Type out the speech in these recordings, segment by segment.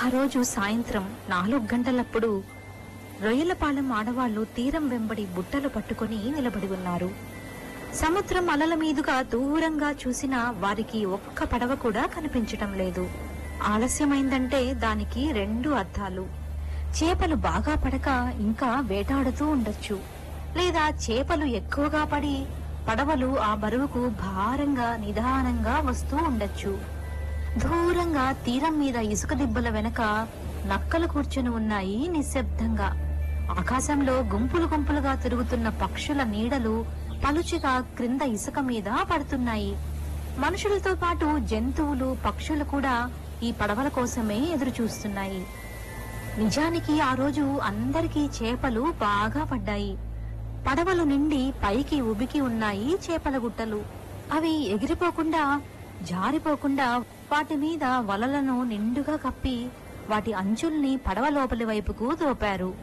ఆ రోజు సాయంత్రం నాలుగు గంటలప్పుడు రొయ్యలపాలెం ఆడవాళ్లు తీరం వెంబడి బుట్టలు పట్టుకొని నిలబడి ఉన్నారు సముద్రం అలల మీదుగా దూరంగా చూసినా వారికి ఒక్క పడవ కూడా కనిపించటం లేదు ఆలస్యమైందంటే దానికి రెండు అర్థాలు చేపలు బాగా పడక ఇంకా వేటాడుతూ ఉండొచ్చు లేదా చేపలు ఎక్కువగా పడి పడవలు ఆ బరువుకు భారంగా నిదానంగా వస్తూ ఉండొచ్చు దూరంగా తీరం మీద ఇసుక దిబ్బల వెనక నక్కలు కూర్చుని ఉన్నాయి నిశ్శబ్దంగా ఆకాశంలో గుంపులు గుంపులుగా తిరుగుతున్న పక్షుల నీడలు పలుచగా క్రింద ఇసుక మీద పడుతున్నాయి మనుషులతో పాటు జంతువులు పక్షులు కూడా ఈ పడవల కోసమే ఎదురు చూస్తున్నాయి నిజానికి ఆ రోజు అందరికీ చేపలు బాగా పడ్డాయి పడవలు నిండి పైకి ఉబికి ఉన్నాయి చేపల గుట్టలు అవి ఎగిరిపోకుండా జారిపోకుండా వాటి మీద వలలను నిండుగా కప్పి వాటి అంచుల్ని పడవ లోపలి వైపుకు దోపారు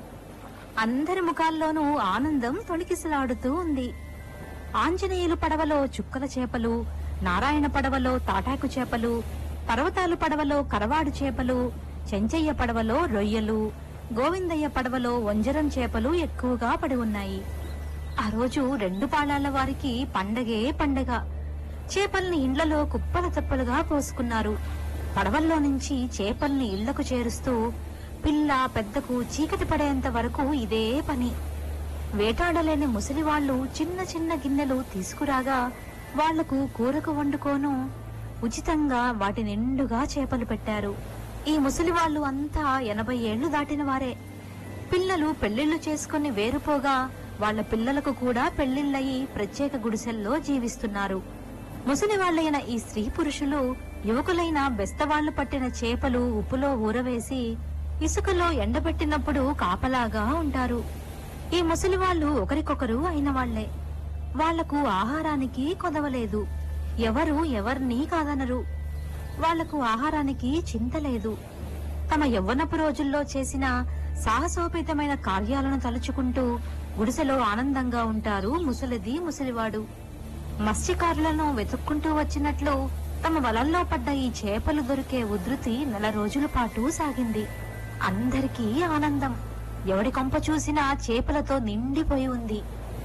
అందరి ముఖాల్లోనూ ఆనందం తొణికిసలాడుతూ ఉంది ఆంజనేయులు పడవలో చుక్కల చేపలు నారాయణ పడవలో తాటాకు చేపలు పర్వతాలు పడవలో కరవాడు చేపలు చెంచయ్య పడవలో రొయ్యలు గోవిందయ్య పడవలో వంజరం చేపలు ఎక్కువగా పడి ఉన్నాయి ఆ రోజు రెండు పాళాల వారికి పండగే పండగ చేపల్ని ఇండ్లలో కుప్పల తెప్పలుగా పోసుకున్నారు పడవల్లో నుంచి చేపల్ని ఇళ్లకు చేరుస్తూ పిల్ల పెద్దకు చీకటి పడేంత వరకు ఇదే పని వేటాడలేని ముసలివాళ్లు చిన్న చిన్న గిన్నెలు తీసుకురాగా వాళ్లకు కూరకు వండుకోను ఉచితంగా వాటి నిండుగా చేపలు పెట్టారు ఈ ముసలివాళ్లు అంతా ఎనభై ఏళ్లు దాటిన వారే పిల్లలు పెళ్లిళ్లు చేసుకుని వేరుపోగా వాళ్ళ పిల్లలకు కూడా పెళ్లిళ్ళయి ప్రత్యేక గుడిసెల్లో జీవిస్తున్నారు ముసలివాళ్లైన ఈ స్త్రీ పురుషులు యువకులైన బెస్తవాళ్లు పట్టిన చేపలు ఉప్పులో ఊరవేసి ఇసుకలో ఎండబెట్టినప్పుడు కాపలాగా ఉంటారు ఈ ముసలివాళ్లు ఒకరికొకరు అయిన వాళ్లే వాళ్లకు ఆహారానికి కొదవలేదు ఎవరు ఎవరినీ కాదనరు వాళ్లకు ఆహారానికి చింత లేదు తమ యవ్వనపు రోజుల్లో చేసిన సాహసోపేతమైన కార్యాలను తలుచుకుంటూ గుడిసెలో ఆనందంగా ఉంటారు ముసలిది ముసలివాడు మత్స్యకారులను వెతుక్కుంటూ వచ్చినట్లు తమ వలల్లో పడ్డ ఈ చేపలు దొరికే ఉధృతి నెల రోజుల పాటు సాగింది అందరికీ ఆనందం ఎవడి కొంప చూసినా చేపలతో నిండిపోయి ఉంది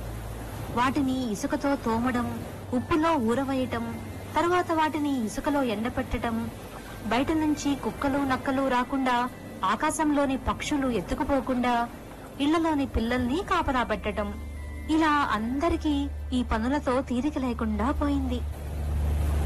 వాటిని ఇసుకతో తోమడం ఉప్పులో ఊరవేయటం తరువాత వాటిని ఇసుకలో ఎండపెట్టడం బయట నుంచి కుక్కలు నక్కలు రాకుండా ఆకాశంలోని పక్షులు ఎత్తుకుపోకుండా ఇళ్లలోని పిల్లల్ని కాపలా పెట్టటం ఇలా అందరికీ ఈ పనులతో తీరిక లేకుండా పోయింది